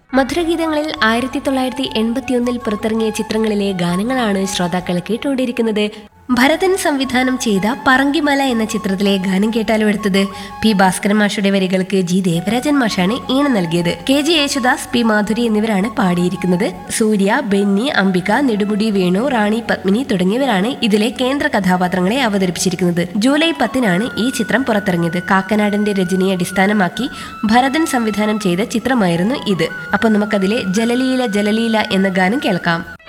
മധുരഗീതങ്ങളിൽ ആയിരത്തി തൊള്ളായിരത്തി എൺപത്തിയൊന്നിൽ പുറത്തിറങ്ങിയ ചിത്രങ്ങളിലെ ഗാനങ്ങളാണ് ശ്രോതാക്കൾ കേട്ടുകൊണ്ടിരിക്കുന്നത് ഭരതൻ സംവിധാനം ചെയ്ത പറങ്കിമല എന്ന ചിത്രത്തിലെ ഗാനം കേട്ടാലും എടുത്തത് പി ഭാസ്കരൻ മാഷയുടെ വരികൾക്ക് ജി ദേവരാജൻ മാഷാണ് ഈണം നൽകിയത് K J Yesudas P Madhuri എന്നിവരാണ് പാടിയിരിക്കുന്നത് സൂര്യ ബെന്നി അംബിക നെടുമുടി വേണു റാണി പത്മിനി തുടങ്ങിയവരാണ് ഇതിലെ കേന്ദ്ര കഥാപാത്രങ്ങളെ അവതരിപ്പിച്ചിരിക്കുന്നത് ജൂലൈ പത്തിനാണ് ഈ ചിത്രം പുറത്തിറങ്ങിയത് കാക്കനാടന്റെ രചനയെ അടിസ്ഥാനമാക്കി ഭരതൻ സംവിധാനം ചെയ്ത ചിത്രമായിരുന്നു ഇത് അപ്പൊ നമുക്കതിലെ ജലലീല ജലലീല എന്ന ഗാനം കേൾക്കാം